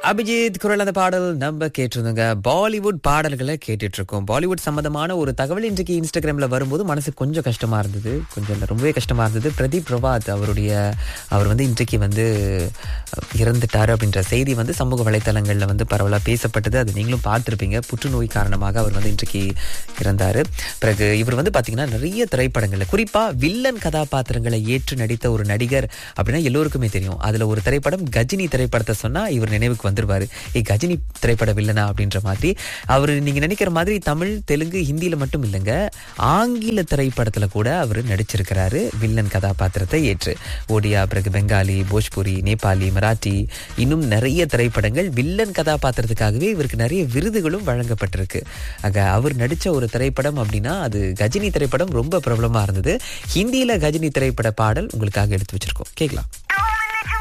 அபிஜித் குரல் அந்த பாடல் நம்ம கேட்டிருந்தோங்க பாலிவுட் பாடல்களை கேட்டுட்டு இருக்கோம் பாலிவுட் சம்பந்தமான ஒரு தகவல் இன்றைக்கு இன்ஸ்டாகிராம்ல வரும்போது மனசு கொஞ்சம் கஷ்டமா இருந்தது கொஞ்சம் இல்ல, ரொம்பவே கஷ்டமா இருந்தது பிரதீப் பிரபாத் அவருடைய அவர் வந்து இன்றைக்கு வந்து அஹ், இறந்துட்டாரு அப்படின்ற செய்தி வந்து சமூக வலைத்தளங்கள்ல வந்து பரவலா பேசப்பட்டது அது நீங்களும் பார்த்திருப்பீங்க புற்றுநோய் காரணமாக அவர் வந்து இன்றைக்கு இறந்தாரு பிறகு இவர் வந்து பாத்தீங்கன்னா நிறைய திரைப்படங்கள்ல குறிப்பா வில்லன் கதாபாத்திரங்களை ஏற்று நடித்த ஒரு நடிகர் அப்படின்னா எல்லோருக்குமே தெரியும் அதுல ஒரு திரைப்படம் கஜினி திரைப்படத்தை சொன்னா இவர் நினைவுக்கு வந்துருவாரு ஏ கஜினி திரைப்பட வில்லனா அப்படின்ற மாதிரி அவர் நீங்க நினைக்கிற மாதிரி தமிழ் தெலுங்கு ஹிந்தியில மட்டும் இல்லைங்க ஆங்கில திரைப்படத்துல கூட அவர் நடிச்சிருக்கிறாரு வில்லன் கதாபாத்திரத்தை ஏற்று ஒடியா பிறகு பெங்காலி போஜ்புரி நேபாளி மராட்டி இன்னும் நிறைய திரைப்படங்கள் வில்லன் கதாபாத்திரத்துக்காகவே இவருக்கு நிறைய விருதுகளும் வழங்கப்பட்டிருக்கு ஆக அவர் நடிச்ச ஒரு திரைப்படம் அப்படின்னா அது கஜினி திரைப்படம் ரொம்ப பிரபலமா இருந்தது ஹிந்தியில கஜினி திரைப்பட பாடல் உங்களுக்காக எடுத்து வச்சிருக்கோம் கேட்கலாம்